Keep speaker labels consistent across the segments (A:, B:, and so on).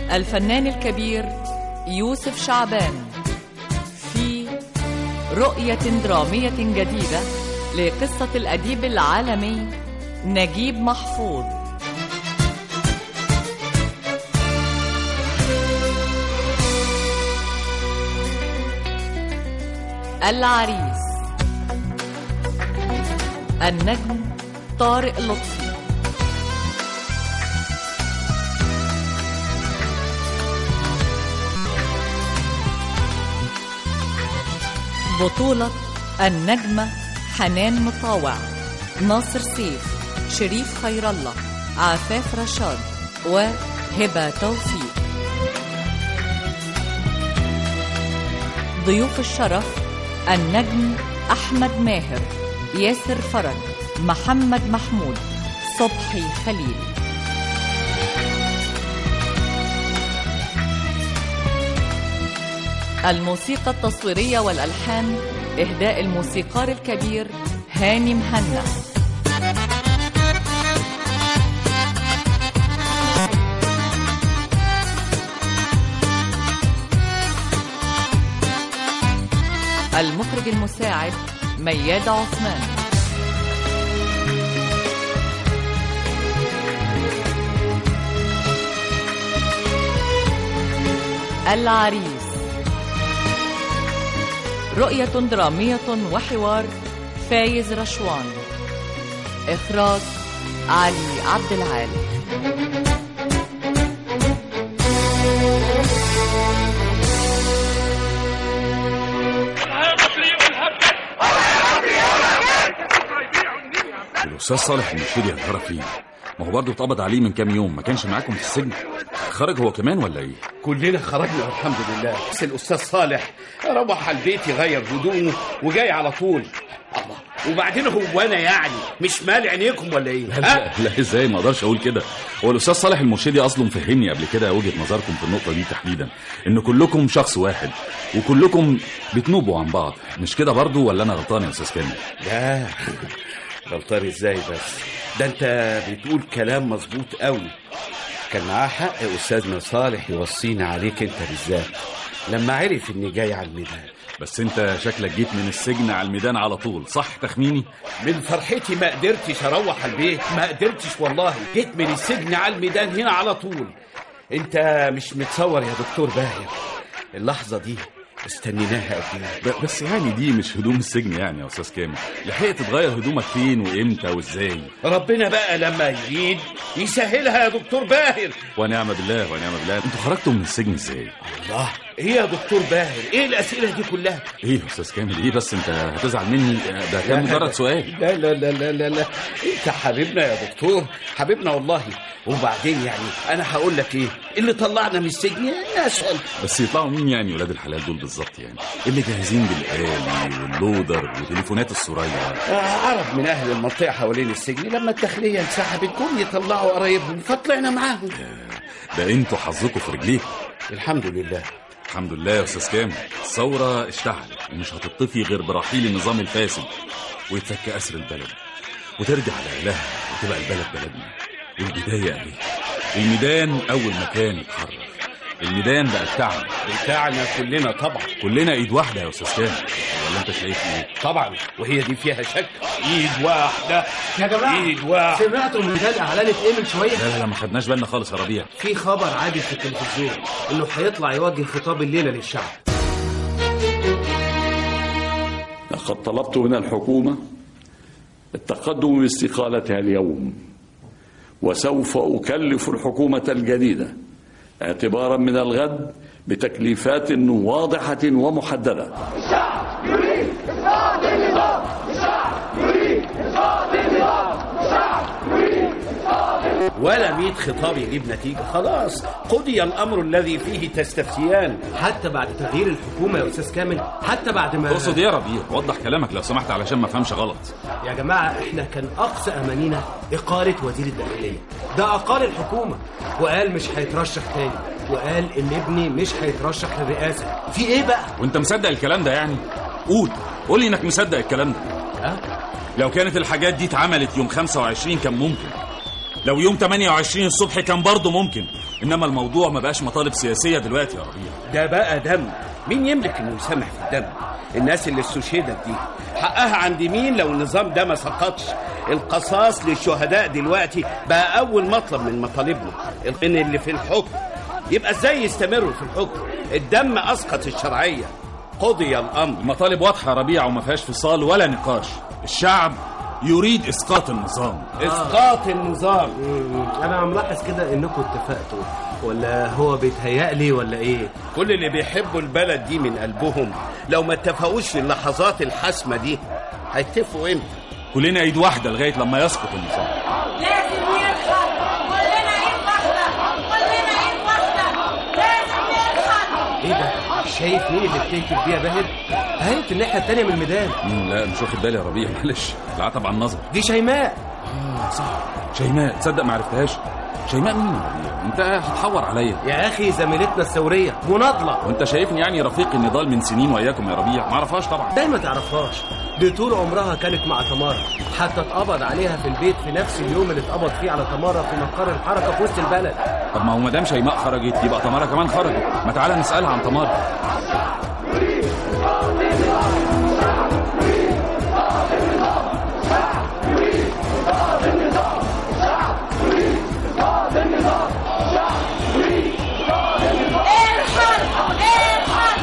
A: الفنان الكبير يوسف شعبان في رؤية درامية جديدة لقصة الأديب العالمي نجيب محفوظ العريس النجم طارق لطفي بطولة النجمة حنان مطاوع ناصر سيف شريف خير الله عفاف رشاد وهبة توفيق ضيوف الشرف النجم أحمد ماهر ياسر فرج محمد محمود صبحي خليل الموسيقى التصويرية والألحان إهداء الموسيقار الكبير هاني مهنا المخرج المساعد مياد عثمان العريس رؤية درامية وحوار فايز رشوان إخراج علي عبد العال
B: الاستاذ صالح المشيري يا ترى فين ما هو برضه اتقبض عليه من كام يوم ما كانش معاكم في السجن خرج هو كمان ولا ايه
C: كلنا خرجنا الحمد لله بس الاستاذ صالح روح على البيت يغير هدومه وجاي على طول الله وبعدين هو انا يعني مش مال عينيكم ولا ايه
B: لا لا, لا ازاي ما اقدرش اقول كده هو الاستاذ صالح المرشدي اصلا مفهمني قبل كده وجهه نظركم في النقطه دي تحديدا ان كلكم شخص واحد وكلكم بتنوبوا عن بعض مش كده برضه ولا انا غلطان يا استاذ كامل
C: لا غلطان ازاي بس ده انت بتقول كلام مظبوط قوي كان معاه حق استاذنا صالح يوصينا عليك انت بالذات لما عرف اني جاي على الميدان
B: بس انت شكلك جيت من السجن على الميدان على طول صح تخميني
C: من فرحتي ما قدرتش اروح البيت ما قدرتش والله جيت من السجن على الميدان هنا على طول انت مش متصور يا دكتور باهر اللحظه دي استنيناها قد ايه
B: ب- بس يعني دي مش هدوم السجن يعني يا استاذ كامل لحقت تغير هدومك فين وامتى وازاي
C: ربنا بقى لما يريد يسهلها يا دكتور باهر
B: ونعم بالله ونعم بالله انتوا خرجتوا من السجن ازاي
C: الله ايه يا دكتور باهر ايه الاسئله دي كلها
B: ايه يا استاذ كامل ايه بس انت هتزعل مني ده كان مجرد سؤال
C: لا لا لا لا لا لا انت حبيبنا يا دكتور حبيبنا والله وبعدين يعني انا هقول لك ايه اللي طلعنا من السجن نسال
B: بس يطلعوا مين يعني ولاد الحلال دول بالظبط يعني اللي جاهزين بالآلي واللودر وتليفونات السرايا
C: آه، عرب من اهل المنطقه حوالين السجن لما الداخليه انسحبت جم يطلعوا قرايبهم فطلعنا معاهم
B: ده انتوا حظكم في رجليكم
C: الحمد لله
B: الحمد لله يا استاذ كامل الثوره اشتعلت ومش هتطفي غير برحيل النظام الفاسد ويتفك اسر البلد وترجع لاهلها وتبقى البلد بلدنا والبدايه اهي الميدان اول مكان يتحرر الميدان بقى بتاعنا
C: بتاعنا كلنا طبعا
B: كلنا ايد واحده يا استاذ كامل ولا انت شايف ايه
C: طبعا وهي دي فيها شك ايد واحده
D: يا جماعة
C: ايد واحده
D: سمعتوا من ده الاعلان ايه من شويه
B: لا لا لا ما خدناش بالنا خالص يا ربيع
D: في خبر عادي في التلفزيون انه هيطلع يوجه خطاب الليله للشعب
E: لقد طلبت من الحكومة التقدم باستقالتها اليوم وسوف أكلف الحكومة الجديدة اعتبارا من الغد بتكليفات واضحة ومحددة
C: ولا ميت خطاب يجيب نتيجه خلاص قضي الامر الذي فيه تستفتيان
D: حتى بعد تغيير الحكومه يا استاذ كامل حتى بعد ما
B: تقصد ايه يا ربيع وضح كلامك لو سمحت علشان ما افهمش غلط
D: يا جماعه احنا كان اقصى امانينا اقاله وزير الداخليه ده اقال الحكومه وقال مش هيترشح تاني وقال ان ابني مش هيترشح للرئاسه في ايه بقى
B: وانت مصدق الكلام ده يعني قول قول لي انك مصدق الكلام ده
D: ها
B: لو كانت الحاجات دي اتعملت يوم 25 كان ممكن لو يوم 28 الصبح كان برضه ممكن انما الموضوع ما بقاش مطالب سياسيه دلوقتي يا ربيع
C: ده بقى دم مين يملك انه يسامح في الدم الناس اللي استشهدت دي حقها عند مين لو النظام ده ما سقطش القصاص للشهداء دلوقتي بقى اول مطلب من مطالبنا القن اللي في الحكم يبقى ازاي يستمروا في الحكم الدم اسقط الشرعيه قضي الامر
B: المطالب واضحه يا ربيع وما فيهاش فصال ولا نقاش الشعب يريد اسقاط النظام
C: اسقاط النظام
D: انا ملاحظ كده انكم اتفقتوا ولا هو بيتهيألي ولا ايه
C: كل اللي بيحبوا البلد دي من قلبهم لو ما اتفقوش في اللحظات الحاسمه دي هيتفقوا امتى
B: كلنا ايد واحده لغايه لما يسقط النظام
F: لازم يرحل كلنا ايد واحدة كلنا ايد واحدة لازم يرحل
D: ايه ده شايف مين اللي بتهتف بيها باهر اهي في الناحيه التانيه من الميدان
B: مم، لا مش واخد بالي يا ربيع معلش العتب على النظر
D: دي شيماء
B: شيماء تصدق ما عرفتهاش شيماء مين يا ربيع انت هتحور عليا
D: يا اخي زميلتنا الثوريه مناضله
B: وانت شايفني يعني رفيق النضال من سنين واياكم يا ربيع ما اعرفهاش طبعا
D: ازاي ما تعرفهاش دي طول عمرها كانت مع تمارا حتى اتقبض عليها في البيت في نفس اليوم اللي اتقبض فيه على تمارا في مقر الحركه في وسط البلد
B: طب ما هو ما دام شيماء خرجت يبقى تمارا كمان خرجت ما تعالى نسالها عن تمارا
F: ارحل ارحل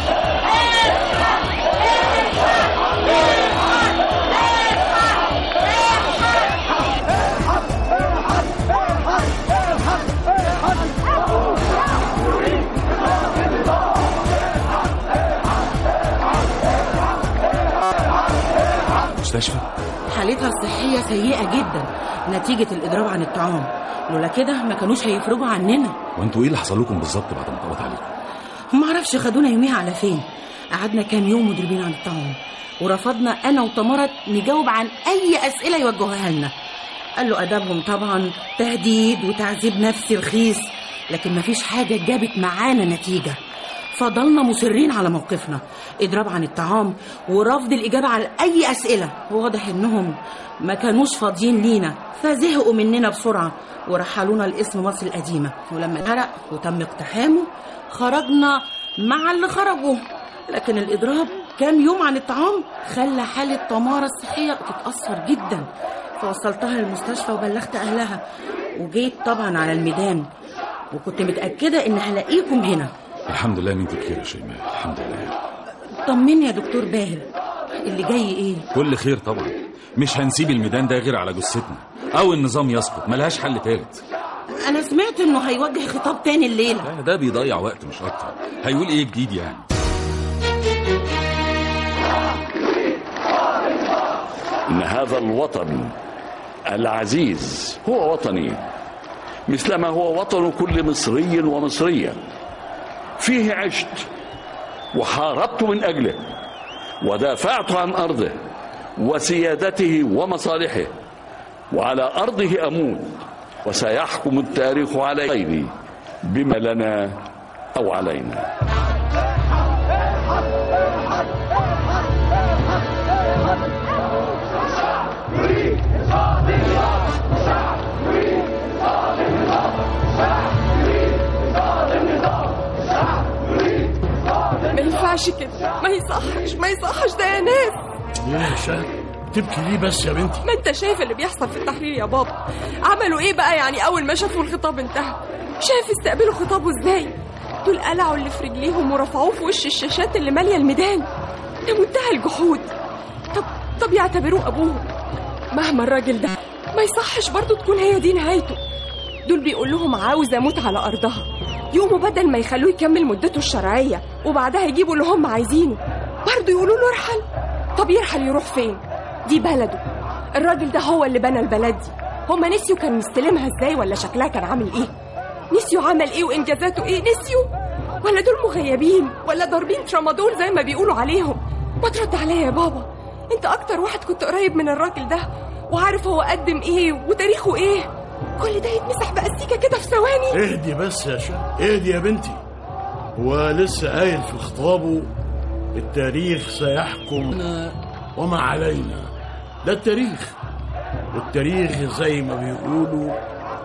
B: مستشفى
G: حالتها الصحية سيئة جدا نتيجة الإضراب عن الطعام لولا كده ما كانوش هيفرجوا عننا
B: وانتوا ايه اللي حصل لكم بالظبط بعد ما اتقبض عليكم
G: ما اعرفش خدونا يوميها على فين قعدنا كام يوم مضربين عن الطعام ورفضنا انا وتمارة نجاوب عن اي اسئله يوجهوها لنا قال له ادبهم طبعا تهديد وتعذيب نفسي رخيص لكن مفيش حاجه جابت معانا نتيجه فضلنا مصرين على موقفنا اضراب عن الطعام ورفض الاجابه على اي اسئله واضح انهم ما كانوش فاضيين لينا فزهقوا مننا بسرعه ورحلونا لاسم مصر القديمه ولما اتحرق وتم اقتحامه خرجنا مع اللي خرجوا لكن الاضراب كام يوم عن الطعام خلى حاله تمارا الصحيه تتاثر جدا فوصلتها للمستشفى وبلغت اهلها وجيت طبعا على الميدان وكنت متاكده ان هلاقيكم هنا
B: الحمد لله ان انت بخير يا شيماء الحمد لله
G: طمني يا دكتور باهر اللي جاي ايه
B: كل خير طبعا مش هنسيب الميدان ده غير على جثتنا او النظام يسقط ملهاش حل تالت
G: انا سمعت انه هيوجه خطاب تاني الليله
B: لا ده بيضيع وقت مش اكتر هيقول ايه جديد يعني
E: إن هذا الوطن العزيز هو وطني مثلما هو وطن كل مصري ومصرية فيه عشت وحاربت من أجله ودافعت عن أرضه وسيادته ومصالحه وعلى أرضه أموت وسيحكم التاريخ علينا بما لنا أو علينا
H: ما ينفعش كده ما يصحش ما يصحش ده يا ناس
I: ليه يا شهد تبكي ليه بس يا بنتي
H: ما انت شايف اللي بيحصل في التحرير يا بابا عملوا ايه بقى يعني اول ما شافوا الخطاب انتهى شايف استقبلوا خطابه ازاي دول قلعوا اللي في رجليهم ورفعوه في وش الشاشات اللي ماليه الميدان ده منتهى الجحود طب طب يعتبروه ابوهم مهما الراجل ده ما يصحش برضه تكون هي دي نهايته دول بيقول لهم عاوز اموت على ارضها يقوموا بدل ما يخلوه يكمل مدته الشرعيه وبعدها يجيبوا اللي هم عايزينه برضه يقولوا له ارحل طب يرحل يروح فين دي بلده الراجل ده هو اللي بنى البلد دي هما نسيوا كان مستلمها ازاي ولا شكلها كان عامل ايه نسيوا عمل ايه وانجازاته ايه نسيوا ولا دول مغيبين ولا ضاربين ترامادول زي ما بيقولوا عليهم ما ترد عليا يا بابا انت اكتر واحد كنت قريب من الراجل ده وعارف هو قدم ايه وتاريخه ايه كل ده يتمسح بأستيكة كده في ثواني
I: اهدي بس يا شهد اهدي يا بنتي هو لسه قايل في خطابه التاريخ سيحكم وما علينا ده التاريخ والتاريخ زي ما بيقولوا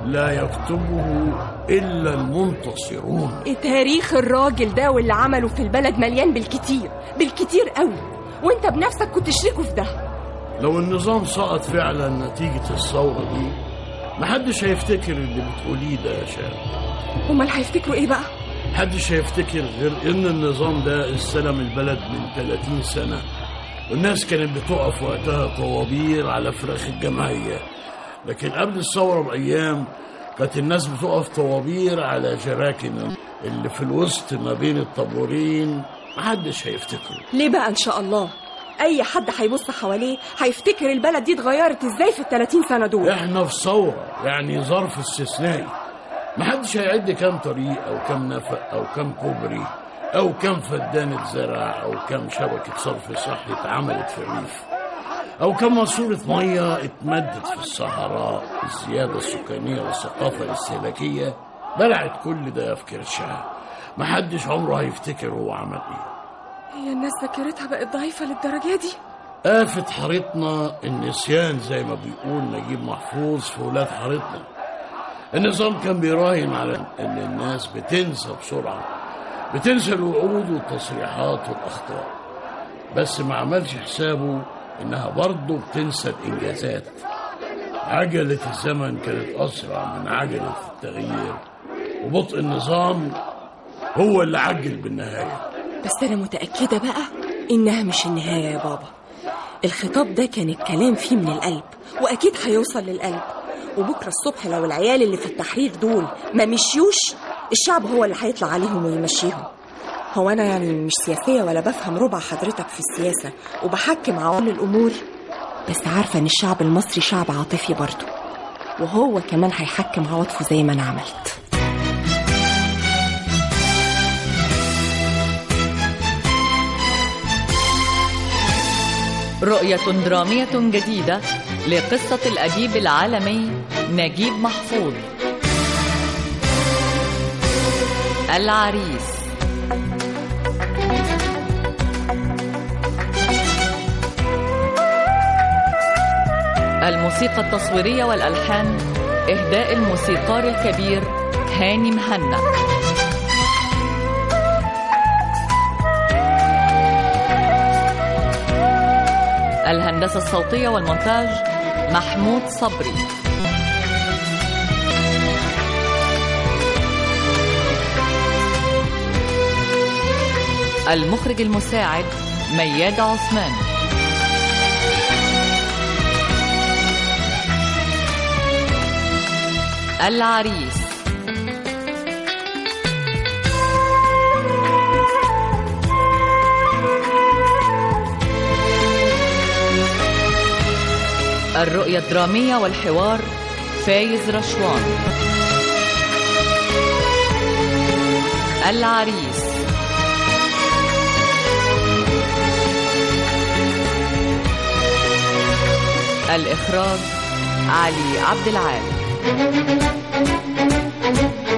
I: لا يكتبه إلا المنتصرون
H: تاريخ الراجل ده واللي عمله في البلد مليان بالكتير بالكتير قوي وانت بنفسك كنت شريكه في ده
I: لو النظام سقط فعلا نتيجة الثورة دي محدش هيفتكر اللي بتقوليه ده يا شاب
H: امال هيفتكروا ايه بقى
I: محدش هيفتكر غير ان النظام ده استلم البلد من 30 سنة والناس كانت بتقف وقتها طوابير على فراخ الجمعية لكن قبل الثورة بأيام كانت الناس بتقف طوابير على جراكن اللي في الوسط ما بين الطابورين محدش هيفتكره
H: ليه بقى ان شاء الله اي حد هيبص حواليه هيفتكر البلد دي اتغيرت ازاي في ال 30 سنه دول
I: احنا في ثورة يعني ظرف استثنائي محدش هيعد كام طريق او كام نفق او كام كوبري او كام فدان اتزرع او كام شبكة صرف صحي اتعملت في الريف او كام ماسورة مية اتمدت في الصحراء الزيادة السكانية والثقافة الاستهلاكية بلعت كل ده في كرشها محدش عمره هيفتكر هو عمل ايه
H: هي الناس ذاكرتها بقت ضعيفه للدرجه دي
I: آفة حارتنا النسيان زي ما بيقول نجيب محفوظ في ولاد حارتنا النظام كان بيراهن على ان الناس بتنسى بسرعة بتنسى الوعود والتصريحات والأخطاء بس ما عملش حسابه انها برضه بتنسى الانجازات عجلة الزمن كانت أسرع من عجلة التغيير وبطء النظام هو اللي عجل بالنهاية
H: بس انا متاكده بقى انها مش النهايه يا بابا الخطاب ده كان الكلام فيه من القلب واكيد هيوصل للقلب وبكره الصبح لو العيال اللي في التحرير دول ما مشيوش الشعب هو اللي هيطلع عليهم ويمشيهم هو انا يعني مش سياسيه ولا بفهم ربع حضرتك في السياسه وبحكم عوامل الامور بس عارفه ان الشعب المصري شعب عاطفي برضه وهو كمان هيحكم عواطفه زي ما انا عملت
A: رؤية درامية جديدة لقصة الأديب العالمي نجيب محفوظ العريس الموسيقى التصويرية والألحان إهداء الموسيقار الكبير هاني مهنا الهندسة الصوتية والمونتاج محمود صبري المخرج المساعد مياد عثمان العريس الرؤية الدرامية والحوار فايز رشوان العريس الإخراج علي عبد العال